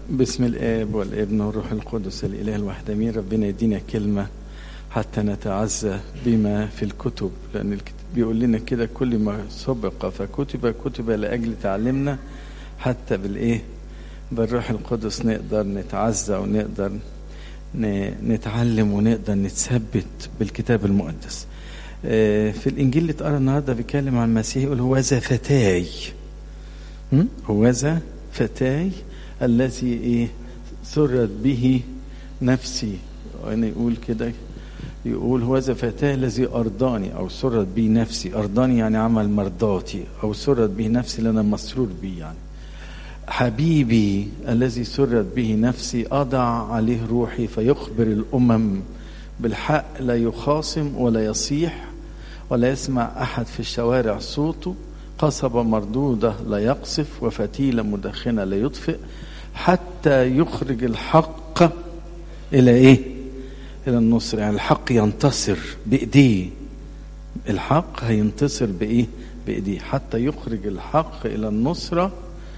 باسم الاب والابن والروح القدس الاله الوحداني ربنا يدينا كلمه حتى نتعزى بما في الكتب لان الكتاب بيقول لنا كده كل ما سبق فكتب كتب لاجل تعلمنا حتى بالايه بالروح القدس نقدر نتعزى ونقدر نتعلم ونقدر نتثبت بالكتاب المقدس في الانجيل اللي اتقرا النهارده بيتكلم عن المسيح يقول هوذا فتاي هوذا فتاي الذي ايه سرت به نفسي وانا يقول كده يقول هوذا فتاه الذي ارضاني او سرت به نفسي ارضاني يعني عمل مرضاتي او سرت به نفسي لأنا مسرور به يعني حبيبي الذي سرت به نفسي اضع عليه روحي فيخبر الامم بالحق لا يخاصم ولا يصيح ولا يسمع احد في الشوارع صوته قصبة مردودة لا يقصف وفتيلة مدخنة لا يطفئ حتى يخرج الحق إلى إيه؟ إلى النصر يعني الحق ينتصر بإيديه الحق هينتصر بإيه؟ بإيديه حتى يخرج الحق إلى النصرة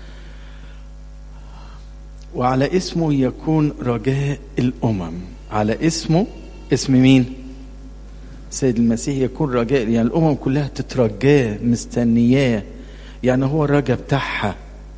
وعلى اسمه يكون رجاء الأمم على اسمه اسم مين؟ سيد المسيح يكون رجاء يعني الامم كلها تترجاه مستنياه يعني هو الرجاء بتاعها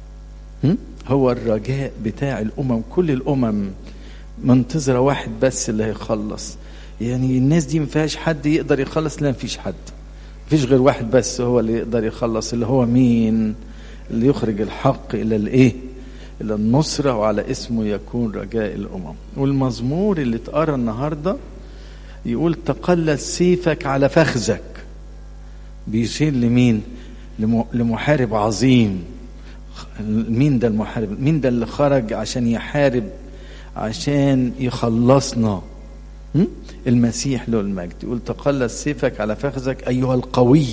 هو الرجاء بتاع الامم كل الامم منتظره واحد بس اللي هيخلص يعني الناس دي ما فيهاش حد يقدر يخلص لا ما فيش حد فيش غير واحد بس هو اللي يقدر يخلص اللي هو مين اللي يخرج الحق الى الايه الى النصره وعلى اسمه يكون رجاء الامم والمزمور اللي اتقرا النهارده يقول تقلص سيفك على فخذك بيشير لمين لمحارب عظيم مين ده المحارب مين ده اللي خرج عشان يحارب عشان يخلصنا المسيح له المجد يقول تقلص سيفك على فخذك ايها القوي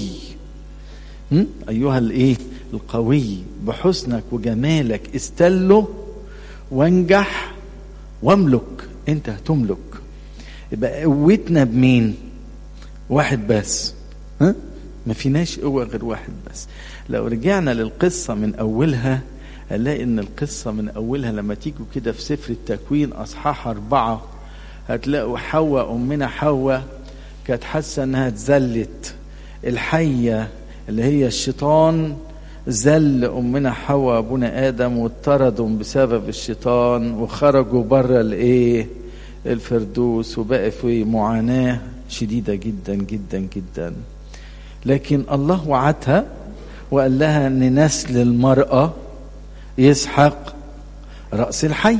ايها الايه القوي بحسنك وجمالك استله وانجح واملك انت هتملك يبقى قوتنا بمين واحد بس ها ما فيناش قوة غير واحد بس لو رجعنا للقصة من أولها هنلاقي إن القصة من أولها لما تيجوا كده في سفر التكوين أصحاح أربعة هتلاقوا حواء أمنا حواء كانت حاسة إنها اتذلت الحية اللي هي الشيطان زل أمنا حواء أبونا آدم واطردوا بسبب الشيطان وخرجوا بره الإيه؟ الفردوس وبقى في معاناة شديدة جدا جدا جدا لكن الله وعدها وقال لها ان نسل المرأة يسحق رأس الحي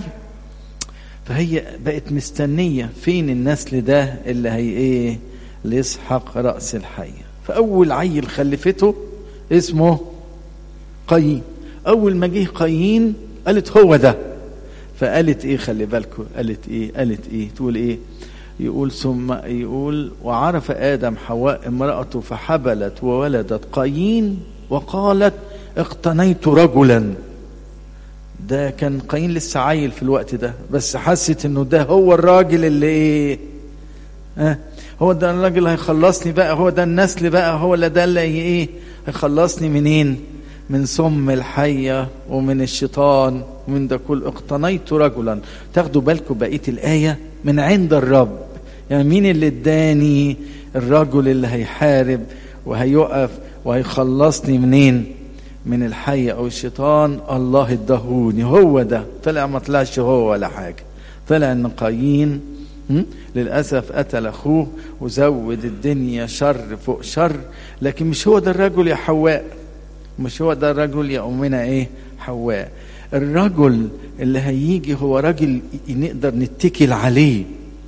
فهي بقت مستنية فين النسل ده اللي هي ايه اللي يسحق رأس الحي فأول عيل خلفته اسمه قايين أول ما جه قايين قالت هو ده فقالت ايه خلي بالكم قالت ايه قالت ايه تقول ايه يقول ثم يقول وعرف ادم حواء امراته فحبلت وولدت قايين وقالت اقتنيت رجلا ده كان قايين لسه عيل في الوقت ده بس حست انه ده هو الراجل اللي ايه اه هو ده الراجل اللي هيخلصني بقى هو ده النسل بقى هو اللي ده اللي ايه هيخلصني منين من سم الحية ومن الشيطان ومن ده كل اقتنيت رجلا تاخدوا بالكم بقية الآية من عند الرب يعني مين اللي اداني الرجل اللي هيحارب وهيقف وهيخلصني منين من الحية أو الشيطان الله ادهوني هو ده طلع ما طلعش هو ولا حاجة طلع ان قايين للأسف قتل أخوه وزود الدنيا شر فوق شر لكن مش هو ده الرجل يا حواء مش هو ده الرجل يا أمنا إيه حواء الرجل اللي هيجي هو رجل نقدر نتكل عليه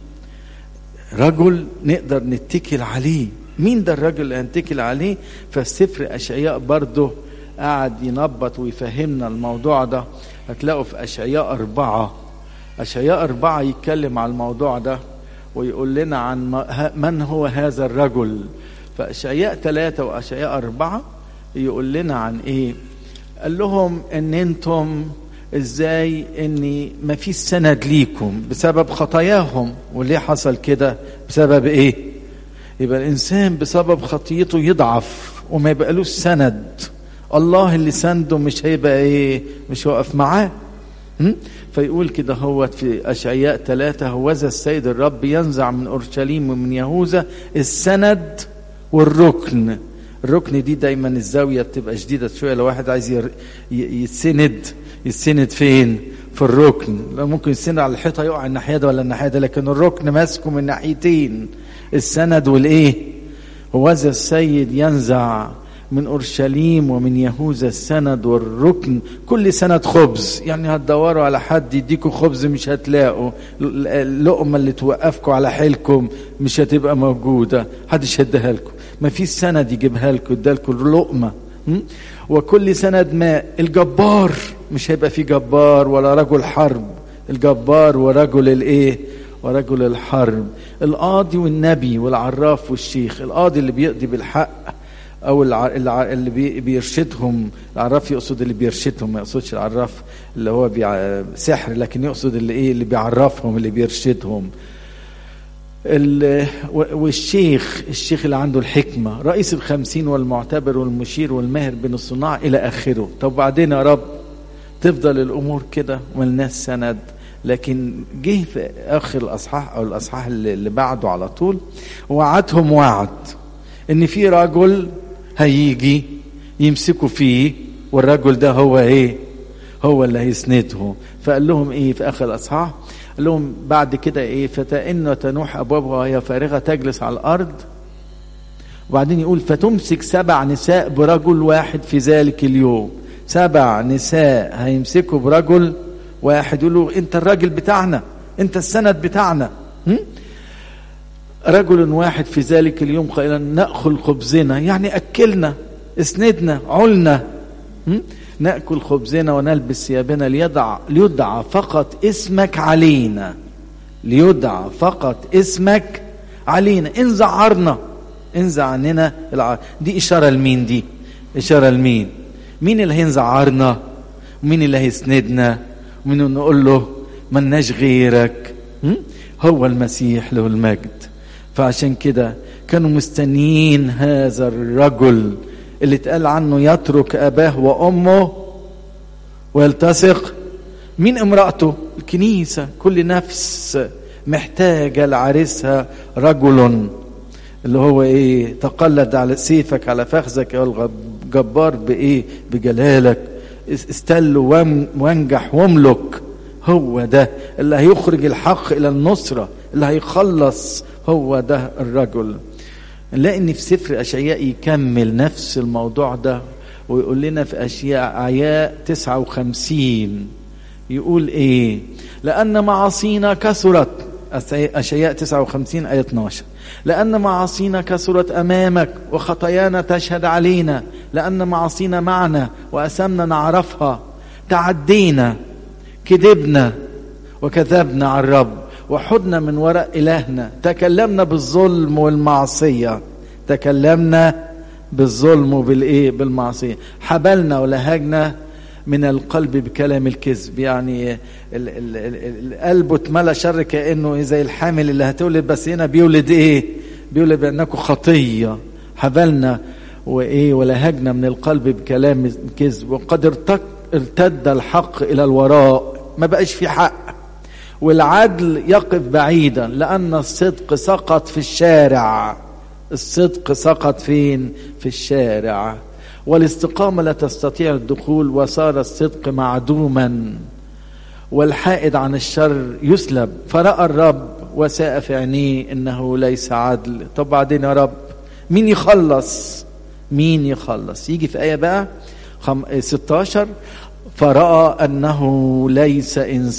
رجل نقدر نتكل عليه مين ده الرجل اللي هنتكل عليه فالسفر أشعياء برضه قعد ينبط ويفهمنا الموضوع ده هتلاقوا في أشعياء أربعة أشعياء أربعة يتكلم على الموضوع ده ويقول لنا عن من هو هذا الرجل فأشعياء ثلاثة وأشعياء أربعة يقول لنا عن ايه قال لهم ان انتم ازاي ان ما فيش سند ليكم بسبب خطاياهم وليه حصل كده بسبب ايه يبقى الانسان بسبب خطيته يضعف وما يبقالوش سند الله اللي سنده مش هيبقى ايه مش واقف معاه م? فيقول كده هو في أشعياء ثلاثة هوذا السيد الرب ينزع من أورشليم ومن يهوذا السند والركن الركن دي دايما الزاوية بتبقى شديدة شوية لو واحد عايز ير... يتسند يتسند فين في الركن لو ممكن يتسند على الحيطة يقع الناحية ده ولا الناحية ده لكن الركن ماسكه من ناحيتين السند والايه هوذا السيد ينزع من اورشليم ومن يهوذا السند والركن كل سند خبز يعني هتدوروا على حد يديكوا خبز مش هتلاقوا اللقمه اللي توقفكم على حيلكم مش هتبقى موجوده محدش هيديها لكم ما فيش سند يجيبها لكم ادالكم لقمه وكل سند ماء الجبار مش هيبقى فيه جبار ولا رجل حرب الجبار ورجل الايه ورجل الحرب القاضي والنبي والعراف والشيخ القاضي اللي بيقضي بالحق او اللي بيرشدهم العراف يقصد اللي بيرشدهم ما يقصدش العراف اللي هو بيع... سحر لكن يقصد اللي ايه اللي بيعرفهم اللي بيرشدهم والشيخ الشيخ اللي عنده الحكمة رئيس الخمسين والمعتبر والمشير والماهر بين الصناع إلى آخره طب بعدين يا رب تفضل الأمور كده ملناش سند لكن جه في آخر الأصحاح أو الأصحاح اللي بعده على طول وعدهم وعد إن في رجل هيجي يمسكوا فيه والرجل ده هو إيه هو اللي هيسنده فقال لهم إيه في آخر الأصحاح قال لهم بعد كده ايه فتئن تنوح ابوابها وهي فارغه تجلس على الارض وبعدين يقول فتمسك سبع نساء برجل واحد في ذلك اليوم سبع نساء هيمسكوا برجل واحد يقول له انت الراجل بتاعنا انت السند بتاعنا م? رجل واحد في ذلك اليوم قائلا ناكل خبزنا يعني اكلنا اسندنا علنا م? ناكل خبزنا ونلبس ثيابنا ليدع ليدعى فقط اسمك علينا ليدعى فقط اسمك علينا ان زعرنا ان زعننا الع... دي اشاره لمين دي اشاره لمين مين اللي هينزعرنا ومين اللي هيسندنا ومين نقول له ملناش غيرك م? هو المسيح له المجد فعشان كده كانوا مستنيين هذا الرجل اللي اتقال عنه يترك اباه وامه ويلتصق مين امرأته الكنيسة كل نفس محتاجة لعريسها رجل اللي هو ايه تقلد على سيفك على فخذك يا الجبار بايه بجلالك استل وانجح واملك هو ده اللي هيخرج الحق الى النصرة اللي هيخلص هو ده الرجل نلاقي ان في سفر اشعياء يكمل نفس الموضوع ده ويقول لنا في اشياء اعياء 59 يقول ايه لان معاصينا كثرت اشعياء 59 ايه 12 لان معاصينا كثرت امامك وخطايانا تشهد علينا لان معاصينا معنا واثامنا نعرفها تعدينا كذبنا وكذبنا على الرب وحدنا من وراء إلهنا تكلمنا بالظلم والمعصية تكلمنا بالظلم وبالإيه بالمعصية حبلنا ولهجنا من القلب بكلام الكذب يعني ال ال ال القلب اتملى شر كأنه زي الحامل اللي هتولد بس هنا بيولد إيه بيولد بأنكم خطية حبلنا وإيه ولهجنا من القلب بكلام الكذب وقد ارتد الحق إلى الوراء ما بقاش في حق والعدل يقف بعيدا لأن الصدق سقط في الشارع الصدق سقط فين في الشارع والاستقامة لا تستطيع الدخول وصار الصدق معدوما والحائد عن الشر يسلب فرأى الرب وساء في عينيه إنه ليس عدل طب بعدين يا رب مين يخلص مين يخلص يجي في آية بقى 16 فرأى أنه ليس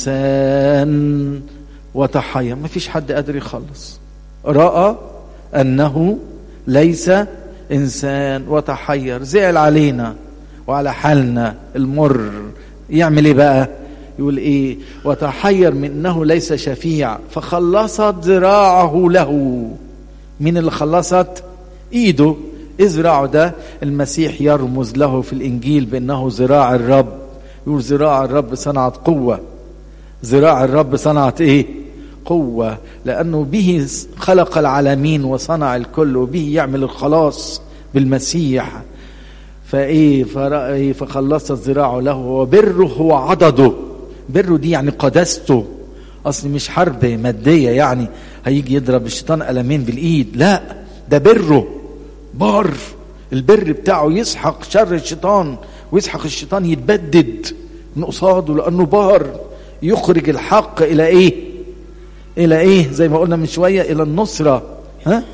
إنسان وتحير ما فيش حد قادر يخلص رأى أنه ليس إنسان وتحير زعل علينا وعلى حالنا المر يعمل إيه بقى يقول إيه وتحير من أنه ليس شفيع فخلصت ذراعه له مين اللي خلصت إيده إذراعه ده المسيح يرمز له في الإنجيل بأنه ذراع الرب يقول ذراع الرب صنعت قوة ذراع الرب صنعت ايه قوة لأنه به خلق العالمين وصنع الكل وبه يعمل الخلاص بالمسيح فايه فرأي فخلصت ذراعه له وبره وعضده بره دي يعني قداسته اصل مش حرب ماديه يعني هيجي يضرب الشيطان قلمين بالايد لا ده بره بار البر بتاعه يسحق شر الشيطان ويسحق الشيطان يتبدد من قصاده لانه بار يخرج الحق الى ايه الى ايه زي ما قلنا من شويه الى النصره ها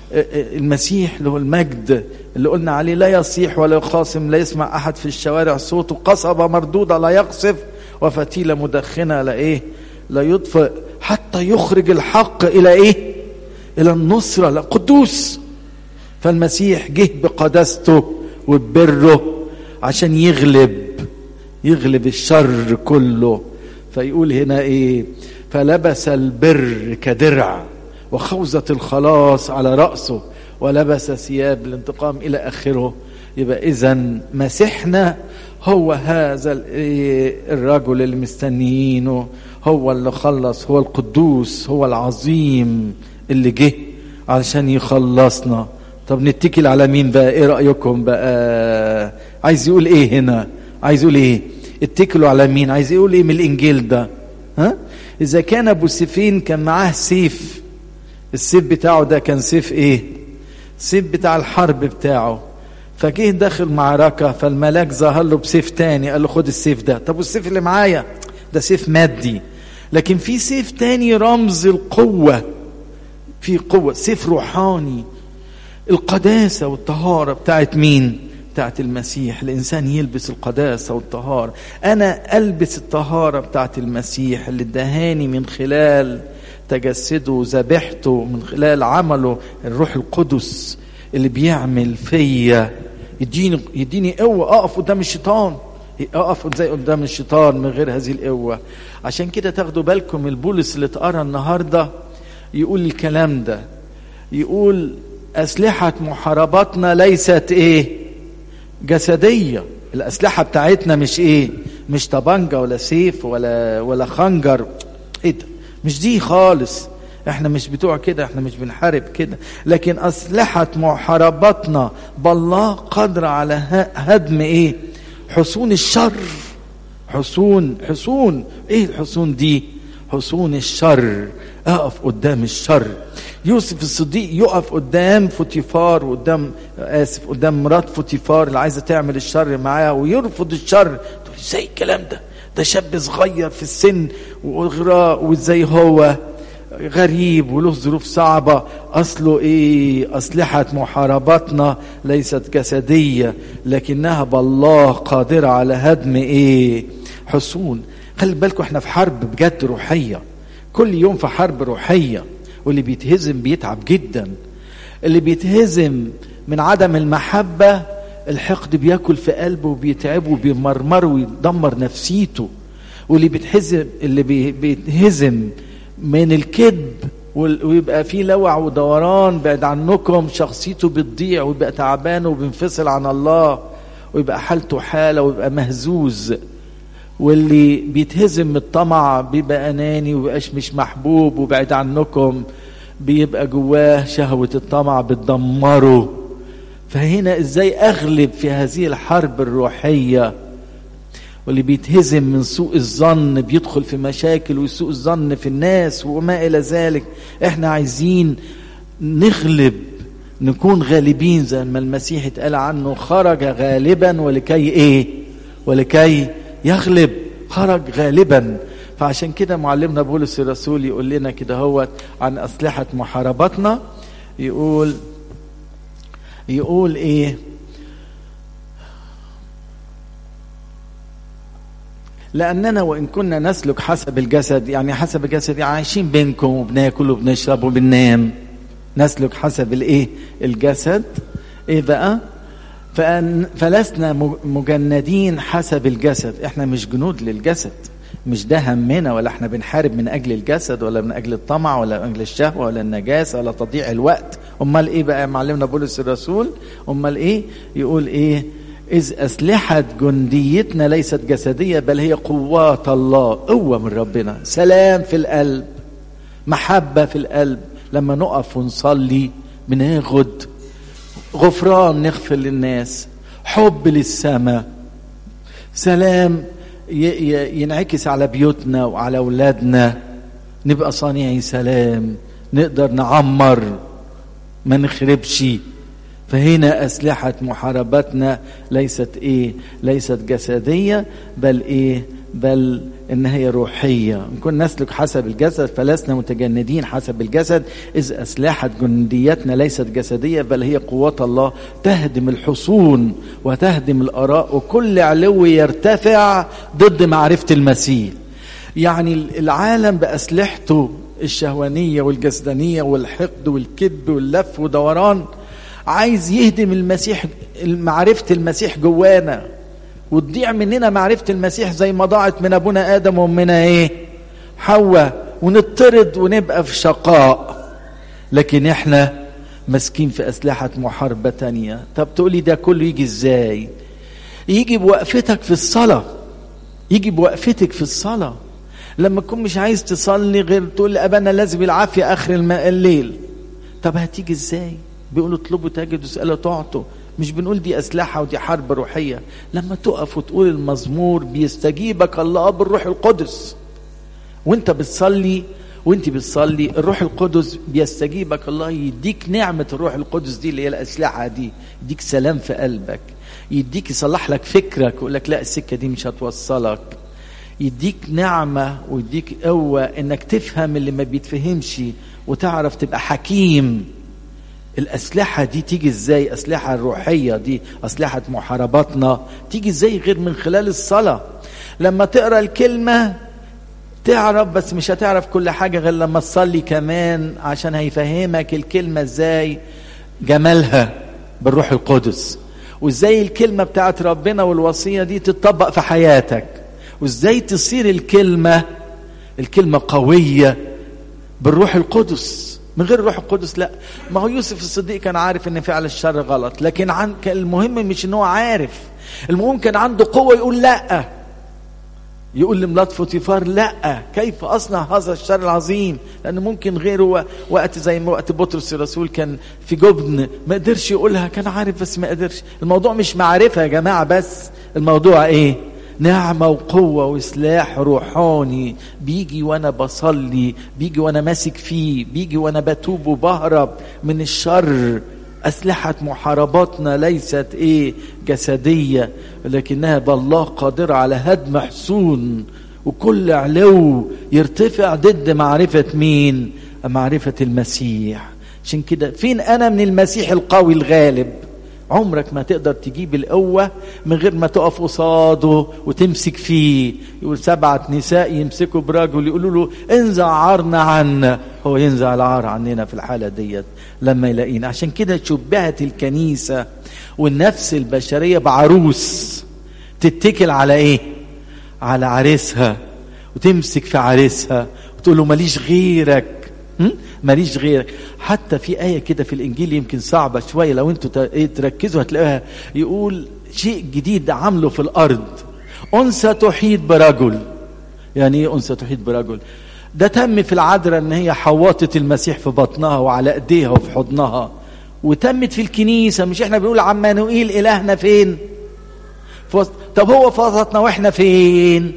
المسيح له المجد اللي قلنا عليه لا يصيح ولا يخاصم لا يسمع احد في الشوارع صوته قصبه مردوده لا يقصف وفتيله مدخنه لا ايه لا يطفئ حتى يخرج الحق الى ايه الى النصره لا قدوس فالمسيح جه بقداسته وببره عشان يغلب يغلب الشر كله فيقول هنا ايه فلبس البر كدرع وخوذة الخلاص على رأسه ولبس ثياب الانتقام إلى آخره يبقى إذا مسيحنا هو هذا الرجل اللي مستنيينه هو اللي خلص هو القدوس هو العظيم اللي جه علشان يخلصنا طب نتكل على مين بقى ايه رأيكم بقى عايز يقول ايه هنا عايز يقول ايه اتكلوا على مين عايز يقول ايه من الانجيل ده ها اذا كان ابو سيفين كان معاه سيف السيف بتاعه ده كان سيف ايه سيف بتاع الحرب بتاعه فجه داخل معركة فالملاك ظهر له بسيف تاني قال له خد السيف ده طب والسيف اللي معايا ده سيف مادي لكن في سيف تاني رمز القوة في قوة سيف روحاني القداسة والطهارة بتاعت مين بتاعت المسيح الإنسان يلبس القداسة والطهارة أنا ألبس الطهارة بتاعت المسيح اللي ادهاني من خلال تجسده وذبحته من خلال عمله الروح القدس اللي بيعمل فيا يديني يديني قوه اقف قدام الشيطان اقف زي قدام الشيطان من غير هذه القوه عشان كده تاخدوا بالكم البولس اللي اتقرا النهارده يقول الكلام ده يقول اسلحه محارباتنا ليست ايه جسديه الاسلحه بتاعتنا مش ايه مش طبنجه ولا سيف ولا ولا خنجر ايه ده مش دي خالص احنا مش بتوع كده احنا مش بنحارب كده لكن اسلحه محارباتنا بالله قادره على هدم ايه حصون الشر حصون حصون ايه الحصون دي حصون الشر اقف قدام الشر يوسف الصديق يقف قدام فوتيفار وقدام اسف قدام مرات فوتيفار اللي عايزه تعمل الشر معاه ويرفض الشر تقول ازاي الكلام ده ده شاب صغير في السن واغراء وازاي هو غريب وله ظروف صعبة أصله إيه أسلحة محارباتنا ليست جسدية لكنها بالله قادرة على هدم إيه حصون خلي بالكم احنا في حرب بجد روحية كل يوم في حرب روحية واللي بيتهزم بيتعب جدا اللي بيتهزم من عدم المحبة الحقد بياكل في قلبه وبيتعبه وبيمرمره ويدمر نفسيته واللي بيتهزم اللي بيتهزم من الكذب ويبقى فيه لوع ودوران بعد عنكم شخصيته بتضيع ويبقى تعبان وبينفصل عن الله ويبقى حالته حاله ويبقى مهزوز واللي بيتهزم من الطمع بيبقى اناني ويبقاش مش محبوب وبعد عنكم بيبقى جواه شهوه الطمع بتدمره فهنا ازاي اغلب في هذه الحرب الروحيه واللي بيتهزم من سوء الظن بيدخل في مشاكل وسوء الظن في الناس وما الى ذلك احنا عايزين نغلب نكون غالبين زي ما المسيح اتقال عنه خرج غالبا ولكي ايه ولكي يغلب خرج غالبا فعشان كده معلمنا بولس الرسول يقول لنا كده هو عن اسلحه محاربتنا يقول يقول ايه لأننا وإن كنا نسلك حسب الجسد يعني حسب الجسد يعني عايشين بينكم وبناكل وبنشرب وبننام نسلك حسب الإيه الجسد إيه بقى فأن فلسنا مجندين حسب الجسد إحنا مش جنود للجسد مش ده همنا ولا احنا بنحارب من اجل الجسد ولا من اجل الطمع ولا من اجل الشهوه ولا النجاسه ولا تضييع الوقت امال ايه بقى معلمنا بولس الرسول امال ايه يقول ايه إذ أسلحة جنديتنا ليست جسدية بل هي قوات الله قوة من ربنا سلام في القلب محبة في القلب لما نقف ونصلي بناخد غفران نغفر للناس حب للسماء سلام ينعكس على بيوتنا وعلى اولادنا نبقى صانعي سلام نقدر نعمر ما نخربش فهنا أسلحة محاربتنا ليست إيه ليست جسدية بل إيه بل إن هي روحية نكون نسلك حسب الجسد فلسنا متجندين حسب الجسد إذ أسلحة جنديتنا ليست جسدية بل هي قوات الله تهدم الحصون وتهدم الآراء وكل علو يرتفع ضد معرفة المسيح يعني العالم بأسلحته الشهوانية والجسدانية والحقد والكذب واللف ودوران عايز يهدم المسيح معرفة المسيح جوانا وتضيع مننا معرفة المسيح زي ما ضاعت من أبونا آدم وأمنا إيه حواء ونطرد ونبقى في شقاء لكن إحنا ماسكين في أسلحة محاربة تانية طب تقولي ده كله يجي إزاي يجي بوقفتك في الصلاة يجي بوقفتك في الصلاة لما تكون مش عايز تصلي غير تقول أبانا لازم العافية آخر الليل طب هتيجي إزاي بيقولوا اطلبوا تجدوا اسألوا تعطوا مش بنقول دي أسلحة ودي حرب روحية لما تقف وتقول المزمور بيستجيبك الله بالروح القدس وانت بتصلي وانت بتصلي الروح القدس بيستجيبك الله يديك نعمة الروح القدس دي اللي هي الأسلحة دي يديك سلام في قلبك يديك يصلح لك فكرك ويقول لك لا السكة دي مش هتوصلك يديك نعمة ويديك قوة انك تفهم اللي ما بيتفهمش وتعرف تبقى حكيم الأسلحة دي تيجي ازاي أسلحة الروحية دي أسلحة محارباتنا تيجي ازاي غير من خلال الصلاة لما تقرأ الكلمة تعرف بس مش هتعرف كل حاجة غير لما تصلي كمان عشان هيفهمك الكلمة ازاي جمالها بالروح القدس وازاي الكلمة بتاعت ربنا والوصية دي تتطبق في حياتك وازاي تصير الكلمة الكلمة قوية بالروح القدس من غير الروح القدس لا ما هو يوسف الصديق كان عارف ان فعل الشر غلط لكن عن المهم مش ان هو عارف المهم كان عنده قوه يقول لا يقول لمرات فوتيفار لا كيف اصنع هذا الشر العظيم لان ممكن غيره وقت زي ما وقت بطرس الرسول كان في جبن ما قدرش يقولها كان عارف بس ما قدرش الموضوع مش معرفه يا جماعه بس الموضوع ايه نعمة وقوة وسلاح روحاني بيجي وانا بصلي بيجي وانا ماسك فيه بيجي وانا بتوب وبهرب من الشر أسلحة محارباتنا ليست إيه جسدية لكنها بالله قادرة على هدم حصون وكل علو يرتفع ضد معرفة مين معرفة المسيح عشان كده فين أنا من المسيح القوي الغالب عمرك ما تقدر تجيب القوة من غير ما تقف قصاده وتمسك فيه يقول سبعة نساء يمسكوا برجل يقولوا له انزع عارنا عنا هو ينزع العار عننا في الحالة ديت لما يلاقينا عشان كده شبهت الكنيسة والنفس البشرية بعروس تتكل على ايه على عريسها وتمسك في عريسها وتقول له ماليش غيرك ماليش غيرك حتى في آية كده في الإنجيل يمكن صعبة شوية لو أنتوا تركزوا هتلاقوها يقول شيء جديد عامله في الأرض أنثى تحيط برجل يعني إيه أنثى تحيط برجل ده تم في العذراء ان هي حوطت المسيح في بطنها وعلى ايديها وفي حضنها وتمت في الكنيسه مش احنا بنقول عمانوئيل الهنا فين فوسط. طب هو في وسطنا واحنا فين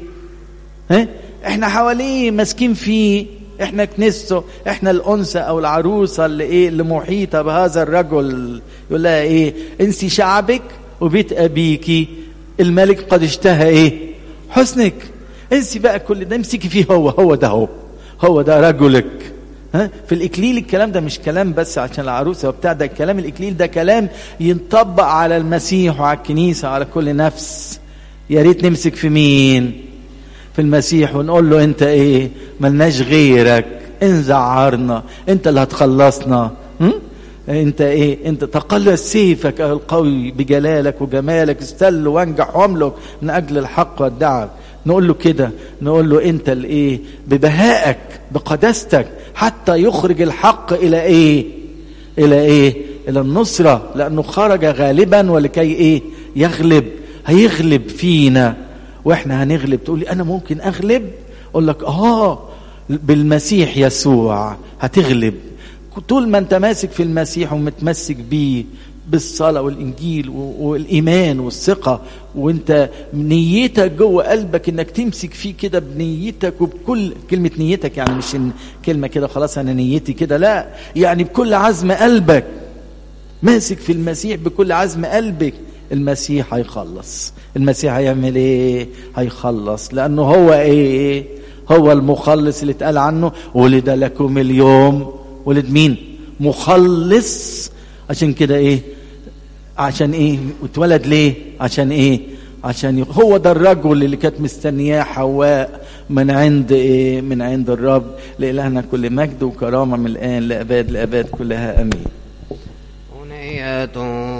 ها احنا حواليه ماسكين فيه احنا كنيسته احنا الانثى او العروسه اللي ايه اللي محيطه بهذا الرجل يقول لها ايه انسي شعبك وبيت ابيكي الملك قد اشتهى ايه حسنك انسي بقى كل ده امسكي فيه هو هو ده هو هو ده رجلك ها في الاكليل الكلام ده مش كلام بس عشان العروسه وبتاع ده الكلام الاكليل ده كلام ينطبق على المسيح وعلى الكنيسه وعلى كل نفس يا ريت نمسك في مين في المسيح ونقول له انت ايه ملناش غيرك انزع عارنا انت اللي هتخلصنا م? انت ايه انت تقلص سيفك القوي بجلالك وجمالك استل وانجح واملك من اجل الحق والدعم نقول له كده نقول له انت الايه ببهائك بقداستك حتى يخرج الحق الى ايه الى ايه الى النصرة لانه خرج غالبا ولكي ايه يغلب هيغلب فينا واحنا هنغلب تقول لي انا ممكن اغلب اقول لك اه بالمسيح يسوع هتغلب طول ما انت ماسك في المسيح ومتمسك بيه بالصلاة والإنجيل و- والإيمان والثقة وأنت نيتك جوه قلبك إنك تمسك فيه كده بنيتك وبكل كلمة نيتك يعني مش إن كلمة كده خلاص أنا نيتي كده لا يعني بكل عزم قلبك ماسك في المسيح بكل عزم قلبك المسيح هيخلص المسيح هيعمل ايه هيخلص لانه هو ايه هو المخلص اللي اتقال عنه ولد لكم اليوم ولد مين مخلص عشان كده ايه عشان ايه اتولد ليه عشان ايه عشان ي... هو ده الرجل اللي كانت مستنياه حواء من عند ايه من عند الرب لإلهنا كل مجد وكرامة من الآن لأباد لأباد كلها أمين أنية